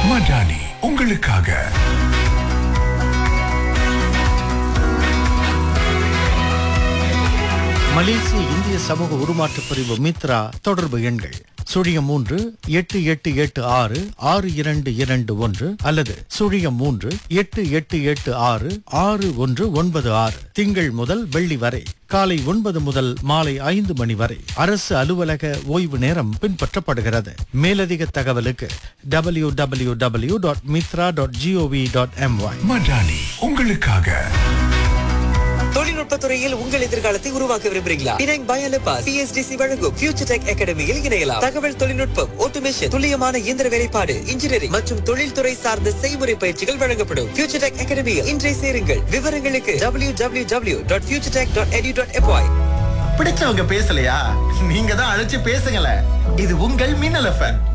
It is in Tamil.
மடானி உங்களுக்காக மலேசிய இந்திய சமூக உருமாற்ற பிரிவு மித்ரா தொடர்பு எண்கள் சுழியம் மூன்று எட்டு எட்டு எட்டு ஆறு ஆறு இரண்டு இரண்டு ஒன்று அல்லது சுழியம் மூன்று எட்டு எட்டு எட்டு ஆறு ஆறு ஒன்று ஒன்பது ஆறு திங்கள் முதல் வெள்ளி வரை காலை ஒன்பது முதல் மாலை ஐந்து மணி வரை அரசு அலுவலக ஓய்வு நேரம் பின்பற்றப்படுகிறது மேலதிக தகவலுக்கு W W W dot Mitra dot G O V dot M Y Madani உங்களுக்காக தொழில்நுட்ப துறையில் உங்கள் எதிர்காலத்தை உருவாக்க விரும்புகிறீங்களா பினாங் பயலபா சிஎஸ்டிசி வழங்கும் ஃபியூச்சர் டெக் அகாடமியில் இணையலாம் தகவல் தொழில்நுட்பம் ஆட்டோமேஷன் துல்லியமான இயந்திர வேலைப்பாடு இன்ஜினியரிங் மற்றும் தொழில்துறை சார்ந்த செய்முறை பயிற்சிகள் வழங்கப்படும் ஃபியூச்சர் டெக் அகாடமியில் இன்றைய சேருங்கள் விவரங்களுக்கு W W W dot future tech dot edu dot F Y பிடிச்சவங்க பேசலையா நீங்க தான் அழைச்சு பேசுங்களேன் இது உங்கள் மின்னல் எஃப்எம்